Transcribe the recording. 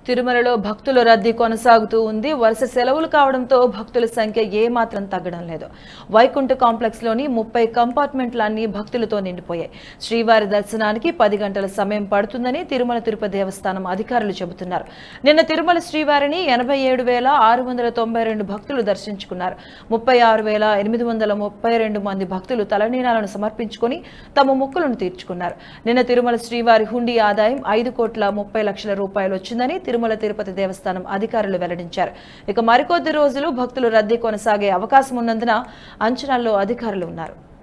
తిరుమలలో భక్తుల రద్దీ కొనసాగుతూ ఉంది వరుస సెలవులు కావడంతో భక్తుల సంఖ్య ఏమాత్రం తగ్గడం లేదు వైకుంఠ కాంప్లెక్స్ లోని ముప్పై కంపార్ట్మెంట్లన్నీ భక్తులతో నిండిపోయాయి శ్రీవారి దర్శనానికి పది గంటల సమయం పడుతుందని తిరుమల తిరుపతి దేవస్థానం అధికారులు చెబుతున్నారు నిన్న తిరుమల శ్రీవారిని ఎనభై ఏడు వేల ఆరు వందల తొంభై రెండు భక్తులు దర్శించుకున్నారు ముప్పై ఆరు వేల ఎనిమిది వందల ముప్పై రెండు మంది భక్తులు తలనీలాలను సమర్పించుకొని తమ మొక్కులను తీర్చుకున్నారు నిన్న తిరుమల శ్రీవారి హుండీ ఆదాయం ఐదు కోట్ల ముప్పై లక్షల రూపాయలు వచ్చిందని తిరుమల తిరుపతి దేవస్థానం అధికారులు వెల్లడించారు ఇక మరికొద్ది రోజులు భక్తులు రద్దీ కొనసాగే అవకాశం ఉన్నందున అంచనాల్లో అధికారులు ఉన్నారు